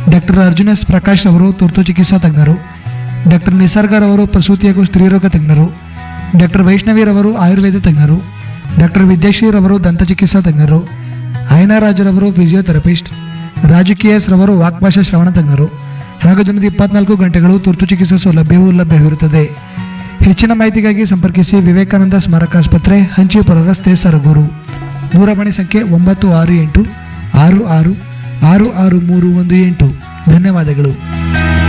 doctor Arjun S Prakash ಅವರು ತುರ್ತು ಚಿಕಿತ್ಸಾ ತಜ್ಞರು ಡಾಕ್ಟರ್ ನಿಸರ್ಗರವರು ಪ್ರಸೂತಿ ಹಾಗೂ ಸ್ತ್ರೀರೋಗ ತಜ್ಞರು ಡಾಕ್ಟರ್ ವೈಷ್ಣವಿರವರು ಆಯುರ್ವೇದ ತಜ್ಞರು ಡಾಕ್ಟರ್ ವಿದ್ಯಾಶ್ರೀರವರು ದಂತ ಚಿಕಿತ್ಸಾ ತಜ್ಞರು ರಾಜರವರು ಫಿಸಿಯೋಥೆರಪಿಸ್ಟ್ ರಾಜು ಕೆ ಎಸ್ ರವರು ವಾಕ್ಭಾಷಾ ಶ್ರವಣ ತಜ್ಞರು ಹಾಗೂ ದಿನದ ಇಪ್ಪತ್ನಾಲ್ಕು ಗಂಟೆಗಳು ತುರ್ತು ಚಿಕಿತ್ಸಾ ಸೌಲಭ್ಯವೂ ಲಭ್ಯವಿರುತ್ತದೆ ಹೆಚ್ಚಿನ ಮಾಹಿತಿಗಾಗಿ ಸಂಪರ್ಕಿಸಿ ವಿವೇಕಾನಂದ ಸ್ಮಾರಕ ಆಸ್ಪತ್ರೆ ಹಂಚಿಪುರ ರಸ್ತೆ ಸರಗೂರು ದೂರವಾಣಿ ಸಂಖ್ಯೆ ಒಂಬತ್ತು ಆರು ಎಂಟು ಆರು ಆರು ಆರು ಆರು ಮೂರು ಒಂದು ಎಂಟು ಧನ್ಯವಾದಗಳು